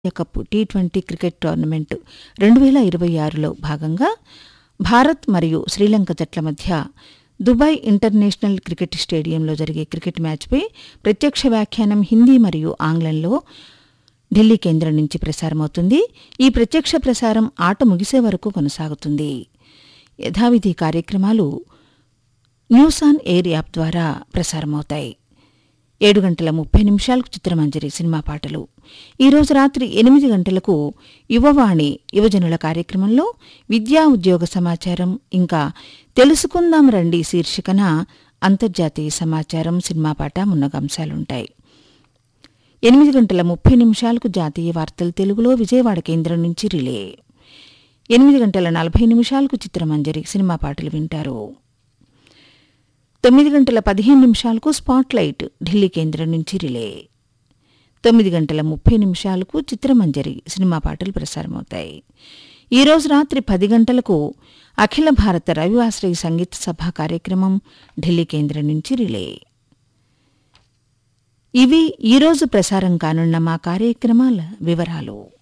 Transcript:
cup T twenty cricket tournament రెండు వేల ఇరవై ఆరులో భాగంగా భారత్ మరియు శ్రీలంక జట్ల మధ్య దుబాయ్ ఇంటర్నేషనల్ క్రికెట్ స్టేడియంలో జరిగే క్రికెట్ మ్యాచ్పై ప్రత్యక్ష వ్యాఖ్యానం హిందీ మరియు ఆంగ్లంలో ఢిల్లీ కేంద్రం నుంచి ప్రసారమవుతుంది ఈ ప్రత్యక్ష ప్రసారం ఆట ముగిసే వరకు కొనసాగుతుంది యథావిధి కార్యక్రమాలు న్యూస్ ఆన్ ఎయిర్ యాప్ ద్వారా ప్రసారమవుతాయి ఏడు గంటల ముప్పై నిమిషాలకు చిత్రమంజరి సినిమా పాటలు ఈరోజు రాత్రి ఎనిమిది గంటలకు యువవాణి యువజనుల కార్యక్రమంలో విద్యా ఉద్యోగ సమాచారం ఇంకా తెలుసుకుందాం రండి శీర్షికన అంతర్జాతీయ సమాచారం సినిమా పాట మున్నగంశాలుంటాయి ఎనిమిది గంటల ముప్పై నిమిషాలకు జాతీయ వార్తలు తెలుగులో విజయవాడ కేంద్రం నుంచి రిలే ఎనిమిది గంటల నలభై నిమిషాలకు చిత్రమంజరి సినిమా పాటలు వింటారు తొమ్మిది గంటల పదిహేను నిమిషాలకు స్పాట్లైట్ ఢిల్లీ కేంద్రం నుంచి రిలే తొమ్మిది గంటల ముప్పై నిమిషాలకు చిత్రమంజరి సినిమా పాటలు ప్రసారమవుతాయి ఈరోజు రాత్రి పది గంటలకు అఖిల భారత రవివాశ్రయ సంగీత సభ కార్యక్రమం ఢిల్లీ కేంద్రం నుంచి రిలే ఇవి ఈరోజు ప్రసారం కానున్న మా కార్యక్రమాల వివరాలు